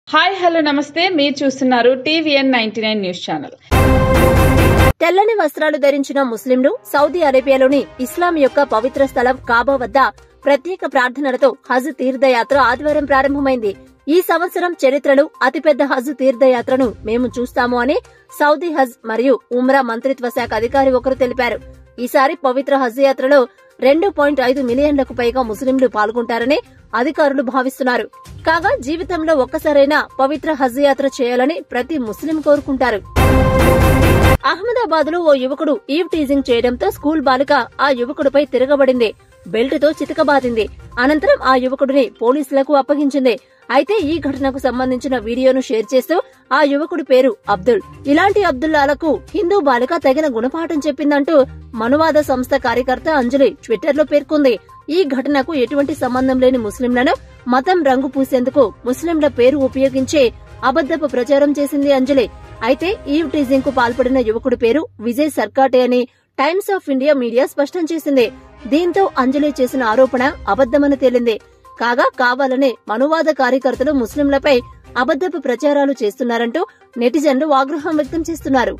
hi hello నమస్తే మీరు చూస్తున్నారు TVN ninety nine news channel తెల్లని వస్త్రాలు ధరించిన ముస్లింలు సౌదీ అరేబియాలోని ఇస్లాం యొక్క పవిత్ర స్థలం కాబా వద్ద ప్రత్యేక ప్రార్థనలతో హజ్ తీర్థయాత్ర ఆదివారం ప్రారంభమైంది ఈ సంవత్సరం చరిత్రలో అతిపెద్ద హజ్ తీర్థయాత్రను మేము చూస్తాము అని సౌదీ హజ్ మరియు ఉమ్రా మంత్రిత్వ శాఖ అధికారి ఒకరు తెలిపారు ఈసారి పవిత్ర హజ్ యాత్రలో రెండు పాయింట్ ఐదు మిలియన్లకు పైగా ముస్లింలు పాల్గొంటారని అధికారులు భావిస్తున్నారు కాగా జీవితంలో ఒక్కసారైనా పవిత్ర హజ్ యాత్ర చేయాలని ప్రతి ముస్లిం కోరుకుంటారు అహ్మదాబాద్ లో ఓ యువకుడు ఈవ్ టీజింగ్ చేయడంతో స్కూల్ బాలిక ఆ యువకుడిపై తిరగబడింది బెల్ట్ తో చితకబాదింది అనంతరం ఆ యువకుడిని పోలీసులకు అప్పగించింది అయితే ఈ ఘటనకు సంబంధించిన వీడియోను షేర్ చేస్తూ ఆ యువకుడి పేరు అబ్దుల్ ఇలాంటి అబ్దుల్లాలకు హిందూ బాలిక తగిన గుణపాఠం చెప్పిందంటూ మనువాద సంస్థ కార్యకర్త అంజలి ట్విట్టర్ లో పేర్కొంది ఈ ఘటనకు ఎటువంటి సంబంధం లేని ముస్లింలను మతం రంగు పూసేందుకు ముస్లింల పేరు ఉపయోగించి అబద్దపు ప్రచారం చేసింది అంజలి అయితే ఈవ్ టీజింగ్ కు పాల్పడిన యువకుడి పేరు విజయ్ సర్కాటే అని టైమ్స్ ఆఫ్ ఇండియా మీడియా స్పష్టం చేసింది దీంతో అంజలి చేసిన ఆరోపణ అబద్దమని తేలింది కాగా కావాలనే మనువాద కార్యకర్తలు ముస్లింలపై అబద్దపు ప్రచారాలు చేస్తున్నారంటూ నెటిజన్లు ఆగ్రహం వ్యక్తం చేస్తున్నారు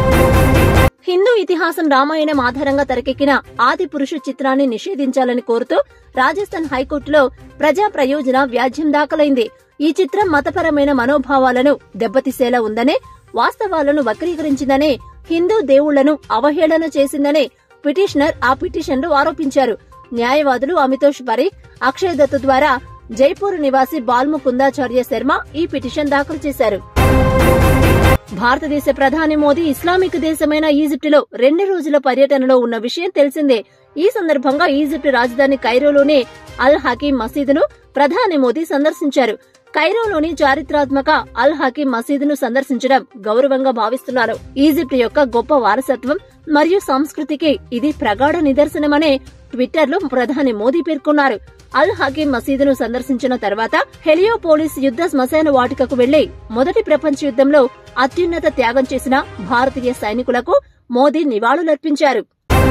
హిందూ ఇతిహాసం రామాయణం ఆధారంగా తెరకెక్కిన ఆది పురుషు చిత్రాన్ని నిషేధించాలని కోరుతూ రాజస్థాన్ హైకోర్టులో ప్రజా ప్రయోజన వ్యాజ్యం దాఖలైంది ఈ చిత్రం మతపరమైన మనోభావాలను దెబ్బతీసేలా ఉందనే వాస్తవాలను వక్రీకరించిందనే హిందూ దేవుళ్లను అవహేళన చేసిందనే పిటిషనర్ ఆ పిటిషన్లో ఆరోపించారు న్యాయవాదులు అమితోష్ పరీక్ అక్షయ్ దత్ ద్వారా జైపూర్ నివాసి బాల్ముకుందాచార్య శర్మ ఈ పిటిషన్ దాఖలు చేశారు భారతదేశ ప్రధాని మోదీ ఇస్లామిక్ దేశమైన ఈజిప్టులో రెండు రోజుల పర్యటనలో ఉన్న విషయం తెలిసిందే ఈ సందర్భంగా ఈజిప్ట్ రాజధాని కైరోలోని అల్ హకీం మసీదును ప్రధాని మోదీ సందర్శించారు కైరోలోని చారిత్రాత్మక అల్ హకీం మసీదును సందర్శించడం గౌరవంగా భావిస్తున్నారు ఈజిప్ట్ యొక్క గొప్ప వారసత్వం మరియు సంస్కృతికి ఇది ప్రగాఢ నిదర్శనమనే ట్విట్టర్ లో ప్రధాని మోదీ పేర్కొన్నారు అల్ హకీం మసీదును సందర్శించిన తర్వాత హెలియోపోలిస్ యుద్ధ శ్మశాన వాటికకు వెళ్లి మొదటి ప్రపంచ యుద్ధంలో అత్యున్నత త్యాగం చేసిన భారతీయ సైనికులకు మోదీ నివాళులర్పించారు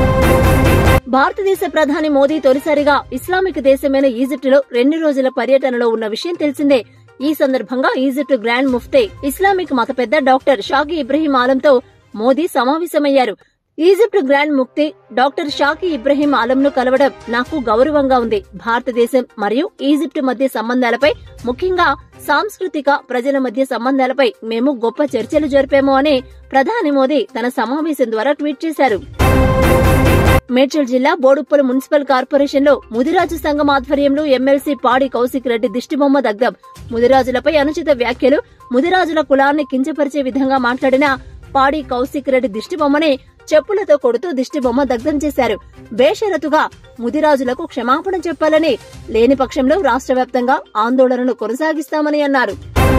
భారతదేశ ప్రధాని మోదీ తొలిసారిగా ఇస్లామిక్ దేశమైన ఈజిప్టులో రెండు రోజుల పర్యటనలో ఉన్న విషయం తెలిసిందే ఈ సందర్భంగా ఈజిప్ట్ గ్రాండ్ ముఫ్తే ఇస్లామిక్ మత పెద్ద డాక్టర్ షాకి ఇబ్రహీం ఆలంతో మోదీ సమావేశమయ్యారు ఈజిప్ట్ గ్రాండ్ ముఫ్తి డాక్టర్ షాకి ఇబ్రహీం ఆలంను కలవడం నాకు గౌరవంగా ఉంది భారతదేశం మరియు ఈజిప్ట్ మధ్య సంబంధాలపై ముఖ్యంగా సాంస్కృతిక ప్రజల మధ్య సంబంధాలపై మేము గొప్ప చర్చలు జరిపాము అని ప్రధాని మోదీ తన సమావేశం ద్వారా ట్వీట్ చేశారు మేడ్చల్ జిల్లా బోడుప్పల్ మున్సిపల్ కార్పొరేషన్ లో ముదిరాజు సంఘం ఆధ్వర్యంలో ఎమ్మెల్సీ పాడి కౌశిక్ రెడ్డి దిష్టిబొమ్మ దగ్ధం ముదిరాజులపై అనుచిత వ్యాఖ్యలు ముదిరాజుల కులాన్ని కించపరిచే విధంగా మాట్లాడిన పాడి కౌశిక్ రెడ్డి దిష్టిబొమ్మని చెప్పులతో కొడుతూ దిష్టిబొమ్మ దగ్ధం చేశారు బేషరతుగా ముదిరాజులకు క్షమాపణ చెప్పాలని లేని పక్షంలో రాష్ట్ర వ్యాప్తంగా ఆందోళనను కొనసాగిస్తామని అన్నారు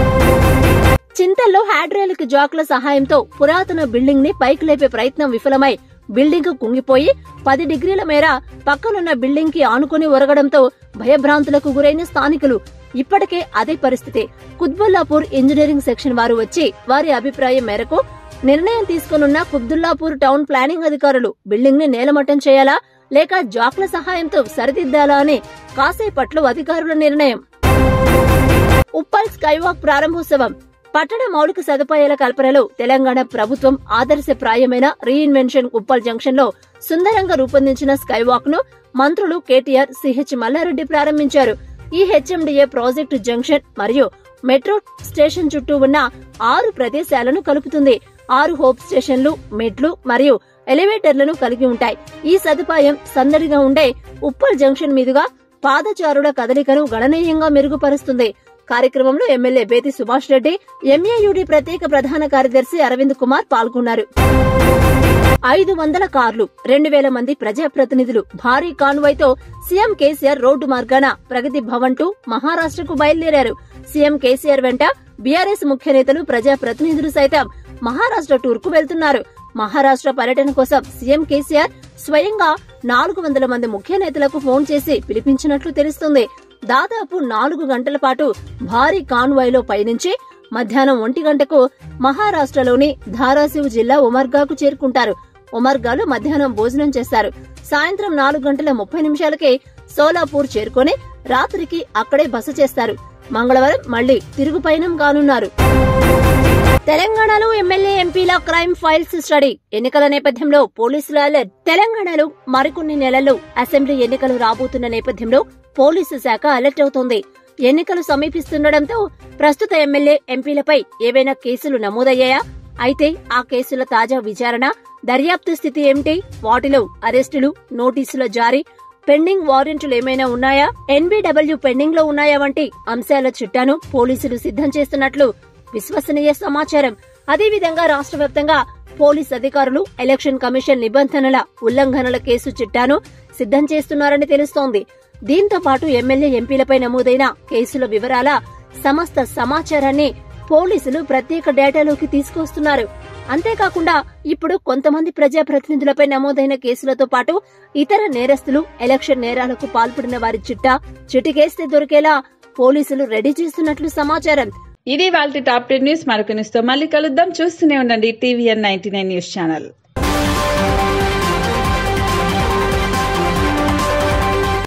చింతల్లో హ్యాడ్రేలిక్ జాక్ల సహాయంతో పురాతన బిల్డింగ్ ని పైకి లేపే ప్రయత్నం విఫలమై బిల్డింగ్ కుంగిపోయి పది డిగ్రీల మేర పక్కనున్న బిల్డింగ్ కి ఆనుకుని ఒరగడంతో భయభ్రాంతులకు గురైన స్థానికులు ఇప్పటికే అదే పరిస్థితి కుత్బుల్లాపూర్ ఇంజనీరింగ్ సెక్షన్ వారు వచ్చి వారి అభిప్రాయం మేరకు నిర్ణయం తీసుకునున్న కుబ్దుల్లాపూర్ టౌన్ ప్లానింగ్ అధికారులు బిల్డింగ్ ని నేలమట్టం చేయాలా లేక జాక్ల సహాయంతో సరిదిద్దాలా అని కాసేపట్లో అధికారుల నిర్ణయం ఉప్పల్ స్కైవాక్ ప్రారంభోత్సవం పట్టణ మౌలిక సదుపాయాల కల్పనలో తెలంగాణ ప్రభుత్వం ఆదర్శప్రాయమైన రీఇన్వెన్షన్ ఉప్పల్ జంక్షన్ లో సుందరంగా రూపొందించిన స్కైవాక్ ను మంత్రులు కేటీఆర్ సిహెచ్ మల్లారెడ్డి ప్రారంభించారు ఈ హెచ్ఎండిఏ ప్రాజెక్టు జంక్షన్ మరియు మెట్రో స్టేషన్ చుట్టూ ఉన్న ఆరు ప్రదేశాలను కలుపుతుంది ఆరు హోప్ స్టేషన్లు మెట్లు మరియు ఎలివేటర్లను కలిగి ఉంటాయి ఈ సదుపాయం సందడిగా ఉండే ఉప్పల్ జంక్షన్ మీదుగా పాదచారుల కదలికను గణనీయంగా మెరుగుపరుస్తుంది కార్యక్రమంలో ఎమ్మెల్యే బేతి సుభాష్ రెడ్డి ఎంఏయుడి ప్రత్యేక ప్రధాన కార్యదర్శి అరవింద్ కుమార్ పాల్గొన్నారు ఐదు వందల కార్లు రెండు వేల మంది ప్రజాప్రతినిధులు భారీ కాన్వాయ్తో సీఎం కేసీఆర్ రోడ్డు మార్గాన ప్రగతి భవన్ టు మహారాష్ట్రకు బయలుదేరారు సీఎం కేసీఆర్ వెంట బీఆర్ఎస్ ముఖ్య నేతలు ప్రజాప్రతినిధులు సైతం మహారాష్ట్ర టూర్ కు వెళ్తున్నారు మహారాష్ట్ర పర్యటన కోసం సీఎం కేసీఆర్ స్వయంగా నాలుగు వందల మంది ముఖ్య నేతలకు ఫోన్ చేసి పిలిపించినట్లు తెలుస్తుంది దాదాపు నాలుగు గంటల పాటు భారీ కాన్వాయ్లో పయనించి మధ్యాహ్నం ఒంటి గంటకు మహారాష్ట్రలోని ధారాసివ్ జిల్లా ఉమర్గాకు చేరుకుంటారు ఉమర్గాలో మధ్యాహ్నం భోజనం చేస్తారు సాయంత్రం నాలుగు గంటల ముప్పై నిమిషాలకే సోలాపూర్ చేరుకొని రాత్రికి అక్కడే బస చేస్తారు మంగళవారం మళ్లీ తిరుగు పయనం కానున్నారు తెలంగాణలో ఎమ్మెల్యే ఎంపీల క్రైమ్ ఫైల్స్ స్టడీ ఎన్నికల నేపథ్యంలో పోలీసుల అలర్ట్ తెలంగాణలో మరికొన్ని నెలల్లో అసెంబ్లీ ఎన్నికలు రాబోతున్న నేపథ్యంలో పోలీసు శాఖ అలర్ట్ అవుతోంది ఎన్నికలు సమీపిస్తుండటంతో ప్రస్తుత ఎమ్మెల్యే ఎంపీలపై ఏవైనా కేసులు నమోదయ్యాయా అయితే ఆ కేసుల తాజా విచారణ దర్యాప్తు స్థితి ఏమిటి వాటిలో అరెస్టులు నోటీసుల జారీ పెండింగ్ వారెంట్లు ఏమైనా ఉన్నాయా ఎన్బిడబ్ల్యూ పెండింగ్ లో ఉన్నాయా వంటి అంశాల చిట్టాను పోలీసులు సిద్ధం చేస్తున్నట్లు విశ్వసనీయ సమాచారం అదేవిధంగా రాష్ట్ర వ్యాప్తంగా పోలీస్ అధికారులు ఎలక్షన్ కమిషన్ నిబంధనల ఉల్లంఘనల కేసు చిట్టాను సిద్ధం చేస్తున్నారని తెలుస్తోంది దీంతో పాటు ఎమ్మెల్యే ఎంపీలపై నమోదైన కేసుల వివరాల సమస్త సమాచారాన్ని పోలీసులు ప్రత్యేక డేటాలోకి తీసుకొస్తున్నారు అంతేకాకుండా ఇప్పుడు కొంతమంది ప్రజాప్రతినిధులపై నమోదైన కేసులతో పాటు ఇతర నేరస్తులు ఎలక్షన్ నేరాలకు పాల్పడిన వారి చిట్టా చిటికేస్తే దొరికేలా పోలీసులు రెడీ చేస్తున్నట్లు సమాచారం ఇది వాళ్ళ టాప్ టెన్ న్యూస్ మరొక న్యూస్ తో మళ్ళీ కలుద్దాం చూస్తూనే ఉండండి టీవీఎన్ నైన్టీ న్యూస్ ఛానల్